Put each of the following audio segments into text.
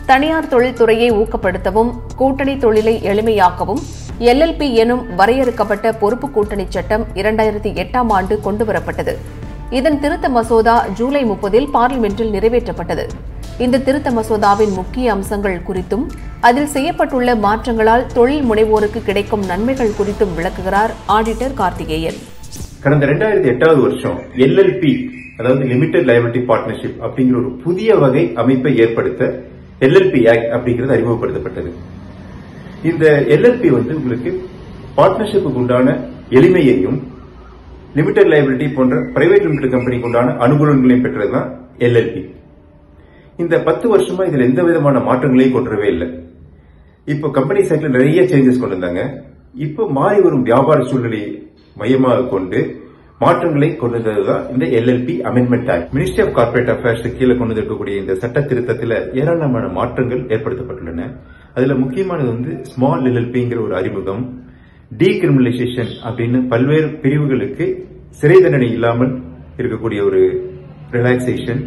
தனியார் தொழில்துறையை ஊக்கப்படுத்தவும் கூட்டணி தொழிலை எளிமையாக்கவும் எல்எல்பி எனும் வரையறுக்கப்பட்ட பொறுப்பு கூட்டணி சட்டம் இரண்டாயிரத்தி எட்டாம் ஆண்டு கொண்டுவரப்பட்டது இதன் திருத்த மசோதா ஜூலை முப்பதில் பார்லிமென்டில் நிறைவேற்றப்பட்டது இந்த திருத்த மசோதாவின் முக்கிய அம்சங்கள் குறித்தும் அதில் செய்யப்பட்டுள்ள மாற்றங்களால் தொழில் முனைவோருக்கு கிடைக்கும் நன்மைகள் குறித்தும் விளக்குகிறார் ஆடிட்டர் கார்த்திகேயன் கடந்த ரெண்டாயிரத்தி எட்டாவது வருஷம் எல்எல்பி அதாவது லிமிடெட் லைபிலிட்டி பார்ட்னர்ஷிப் அப்படிங்கிற ஒரு புதிய வகை அமைப்பை ஏற்படுத்த எல்எல்பி ஆக்ட் அப்படிங்கிறது அறிமுகப்படுத்தப்பட்டது இந்த எல்எல்பி வந்து உங்களுக்கு பார்ட்னர்ஷிப்புக்கு உண்டான எளிமையையும் லிமிடெட் லைபிலிட்டி போன்ற பிரைவேட் லிமிடெட் கம்பெனிக்கு உண்டான அனுகூலங்களையும் பெற்றதுதான் எல்எல்பி இந்த பத்து வருஷமா இதுல எந்த விதமான மாற்றங்களையும் கொண்டு வரவே இல்லை இப்போ கம்பெனி சைட்ல நிறைய சேஞ்சஸ் கொண்டு வந்தாங்க இப்போ மாறி வரும் வியாபார சூழ்நிலையை மையமாக கொண்டு மாற்றங்களை கொண்டு வந்ததுதான் இந்த LLP amendment act ministry of corporate affairs கீழே கொண்டு வந்திருக்கக்கூடிய இந்த சட்ட திருத்தத்தில் ஏராளமான மாற்றங்கள் ஏற்படுத்தப்பட்டுள்ளன அதுல முக்கியமானது வந்து ஸ்மால் எல்எல்பிங்கிற ஒரு அறிமுகம் டீகிரிமினலைசேஷன் அப்படின்னு பல்வேறு பிரிவுகளுக்கு சிறை தண்டனை இல்லாமல் இருக்கக்கூடிய ஒரு ரிலாக்ஸேஷன்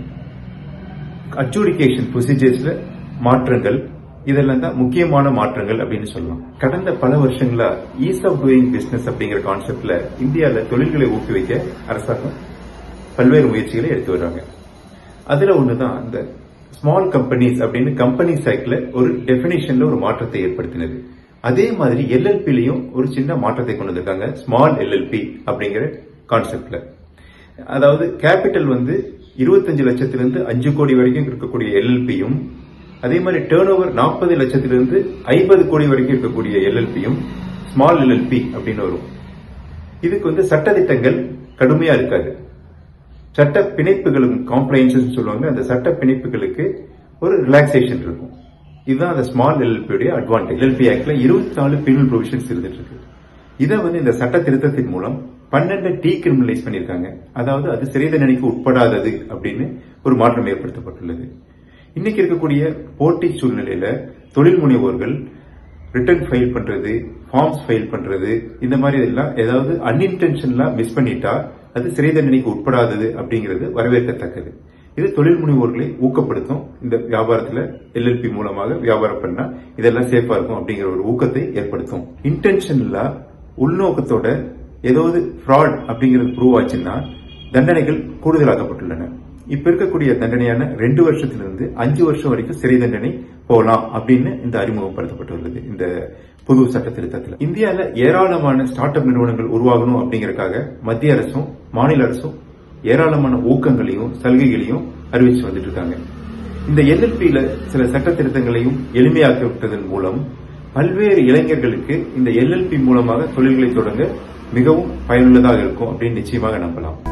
அட்ஜூடிகேஷன் ப்ரொசீஜர்ஸ்ல மாற்றங்கள் இதெல்லாம் தான் முக்கியமான மாற்றங்கள் அப்படின்னு சொல்லலாம் கடந்த பல வருஷங்களா ஈஸ் ஆஃப் டூயிங் பிசினஸ் அப்படிங்கிற கான்செப்ட்ல இந்தியாவில் தொழில்களை ஊக்குவிக்க அரசாங்கம் பல்வேறு முயற்சிகளை எடுத்து வர்றாங்க அதுல ஒண்ணுதான் இந்த ஸ்மால் கம்பெனிஸ் அப்படின்னு கம்பெனி சைக்கிள் ஒரு டெபினிஷன்ல ஒரு மாற்றத்தை ஏற்படுத்தினது அதே மாதிரி எல்எல்பிலையும் ஒரு சின்ன மாற்றத்தை கொண்டு வந்திருக்காங்க ஸ்மால் எல்எல்பி அப்படிங்கிற கான்செப்ட்ல அதாவது கேபிட்டல் வந்து இருபத்தஞ்சு லட்சத்திலிருந்து அஞ்சு கோடி வரைக்கும் இருக்கக்கூடிய எல்எல்பியும் அதே மாதிரி டேர்ன் ஓவர் நாற்பது லட்சத்திலிருந்து ஐம்பது கோடி வரைக்கும் இருக்கக்கூடிய எல்எல்பியும் ஸ்மால் எல்எல்பி அப்படின்னு வரும் இதுக்கு வந்து சட்டத்திட்டங்கள் கடுமையா இருக்காது சட்ட பிணைப்புகளும் காம்ப்ளைன்சஸ் சொல்லுவாங்க அந்த சட்ட பிணைப்புகளுக்கு ஒரு ரிலாக்ஸேஷன் இருக்கும் இதுதான் அந்த ஸ்மால் எல்எல்பியுடைய அட்வான்டேஜ் எல்எல்பி ஆக்ட்ல இருபத்தி நாலு பீனல் ப்ரொவிஷன்ஸ் இருந்துட்டு இருக்கு இதை வந்து இந்த சட்ட திருத்தத்தின் மூலம் பன்னெண்டு டீ கிரிமினலைஸ் பண்ணியிருக்காங்க அதாவது அது சிறை தண்டனைக்கு உட்படாதது அப்படின்னு ஒரு மாற்றம் ஏற்படுத்தப்பட்டுள்ளது இன்னைக்கு இருக்கக்கூடிய போட்டி சூழ்நிலையில தொழில் முனைவோர்கள் ரிட்டர்ன் ஃபைல் பண்றது ஃபார்ம்ஸ் ஃபைல் பண்றது இந்த மாதிரி எல்லாம் ஏதாவது அன்இன்டென்ஷனலா மிஸ் பண்ணிட்டா அது சிறை தண்டனைக்கு உட்படாதது அப்படிங்கிறது வரவேற்கத்தக்கது இது தொழில் முனைவோர்களை ஊக்கப்படுத்தும் இந்த வியாபாரத்துல எல்எல்பி மூலமாக வியாபாரம் பண்ணா இதெல்லாம் சேஃபா இருக்கும் அப்படிங்கிற ஒரு ஊக்கத்தை ஏற்படுத்தும் இன்டென்ஷனலா உள்நோக்கத்தோட ஏதாவது ஃப்ராட் அப்படிங்கிறது ப்ரூவ் ஆச்சுன்னா தண்டனைகள் கூடுதலாக்கப்பட்டுள்ளன இப்ப இருக்கக்கூடிய தண்டனையான ரெண்டு வருஷத்திலிருந்து அஞ்சு வருஷம் வரைக்கும் சிறை தண்டனை போகலாம் அப்படின்னு இந்த அறிமுகப்படுத்தப்பட்டுள்ளது இந்த புது சட்ட திருத்தத்தில் இந்தியாவில் ஏராளமான ஸ்டார்ட் அப் நிறுவனங்கள் உருவாகணும் அப்படிங்கறதுக்காக மத்திய அரசும் மாநில அரசும் ஏராளமான ஊக்கங்களையும் சலுகைகளையும் அறிவிச்சு வந்துட்டு இருக்காங்க இந்த எல்எல்பியில சில சட்ட திருத்தங்களையும் எளிமையாக்கி விட்டதன் மூலம் பல்வேறு இளைஞர்களுக்கு இந்த எல்எல்பி மூலமாக தொழில்களை தொடங்க மிகவும் பயனுள்ளதாக இருக்கும் அப்படின்னு நிச்சயமாக நம்பலாம்